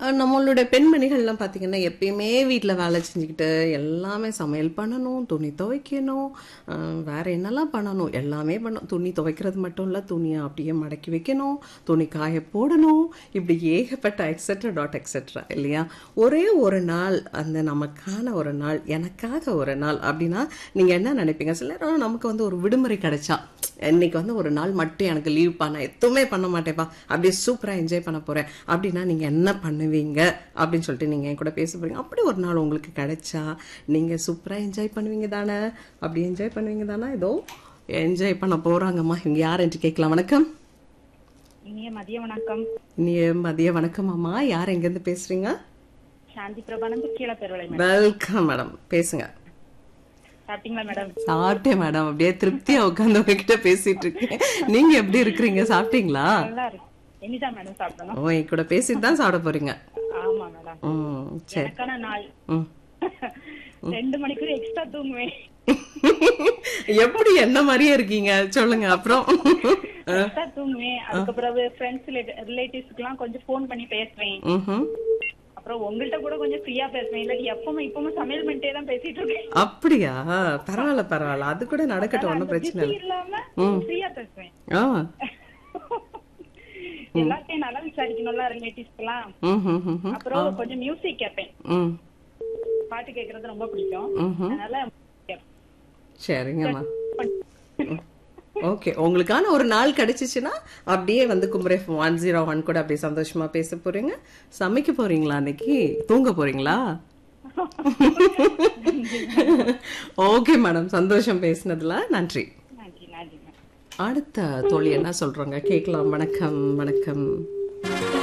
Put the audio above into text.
அஹ் நம்மளுடைய பெண்மணிகள்லாம் பார்த்தீங்கன்னா எப்பயுமே வீட்டில் வேலை செஞ்சுக்கிட்டு எல்லாமே சமையல் பண்ணணும் துணி துவைக்கணும் அஹ் வேற என்னெல்லாம் பண்ணணும் எல்லாமே பண்ணணும் துணி துவைக்கிறது மட்டும் இல்லை துணியை அப்படியே மடக்கி வைக்கணும் துணி காய போடணும் இப்படி ஏகப்பட்ட எக்ஸெட்ரா டாட் எக்ஸெட்ரா இல்லையா ஒரே ஒரு நாள் அந்த நமக்கான ஒரு நாள் எனக்காக ஒரு நாள் அப்படின்னா நீங்கள் என்ன நினைப்பீங்க சில நேரம் நமக்கு வந்து ஒரு விடுமுறை கிடைச்சா இன்னைக்கு வந்து ஒரு நாள் மட்டும் எனக்கு லீவ் பண்ண எதுவுமே பண்ண மாட்டேப்பா அப்படியே சூப்பராக என்ஜாய் பண்ண போகிறேன் அப்படின்னா நீங்கள் என்ன பண்ணுவீங்க அப்படின்னு சொல்லிட்டு நீங்கள் என் கூட பேச போறீங்க அப்படி ஒரு நாள் உங்களுக்கு கிடைச்சா நீங்கள் சூப்பராக என்ஜாய் பண்ணுவீங்க தானே அப்படி என்ஜாய் பண்ணுவீங்க தானே ஏதோ என்ஜாய் பண்ண போகிறாங்கம்மா இவங்க யாருன்ட்டு கேட்கலாம் வணக்கம் இனிய மதிய வணக்கம் இனிய மதிய வணக்கம் அம்மா யார் எங்கேருந்து பேசுறீங்க சாந்தி பிரபானந்து கீழே பெருவளை மேடம் வெல்கம் மேடம் பேசுங்க சாப்பிட்டீங்களா மேடம் சாப்பிட்டேன் மேடம் அப்படியே திருப்தியா உட்காந்து உங்ககிட்ட பேசிட்டு இருக்கேன் நீங்க எப்படி இருக்கிறீங்க சாப்பிட்டீங்களா நல்லா இருக்கு இனிதான் மேடம் சாப்பிடணும் ஓ என் கூட பேசிட்டு தான் சாப்பிட போறீங்க ஆமா மேடம் ம் சரி எனக்கான நாள் ம் ரெண்டு மணிக்கு எக்ஸ்ட்ரா தூங்குவேன் எப்படி என்ன மாதிரியே இருக்கீங்க சொல்லுங்க அப்புறம் எக்ஸ்ட்ரா தூங்குவேன் அதுக்கப்புறம் ஃப்ரெண்ட்ஸ் ரிலேட்டிவ்ஸ்க்கு எல்லாம் கொஞ்சம் ஃபோன் பண்ணி பேசுவேன் ம்ஹும். அப்புறம் உங்கள்ட்ட கூட கொஞ்சம் ஃப்ரீயா பேசுவேன் இல்லாட்டி எப்பவும் இப்பவும் சமையல் பண்ணிட்டே தான் பேசிட்டு இருக்கேன் அப்படியா பரவாயில்ல பரவாயில்ல அது கூட நடக்கட்டும் ஒன்றும் பிரச்சனை busy இல்லை இல்லாம ஃப்ரீயா பேசுவேன் ஆ எல்லாத்தையும் நல்லா விசாரிக்கணும்ல ரிலேட்டிவ்ஸ்க்கு எல்லாம் ம் ம் ம் ம் அப்புறம் கொஞ்சம் மியூசிக் கேட்பேன் ம் பாட்டு கேக்குறது ரொம்ப பிடிக்கும் ம்ஹும். அதனால கேட்பேன். சரிங்கம்மா ஓகே உங்களுக்கான ஒரு நாள் கிடைச்சிச்சுன்னா அப்படியே வந்து கும்பரே ஒன் ஜீரோ ஒன் கூட அப்படியே சந்தோஷமா பேச போறீங்க சமைக்க போறீங்களா அன்னைக்கு தூங்க போறீங்களா ஓகே மேடம் சந்தோஷம் பேசினதுல நன்றி நன்றி நன்றி மேம் அடுத்த தோழி என்ன சொல்றாங்க கேட்கலாம் வணக்கம் வணக்கம்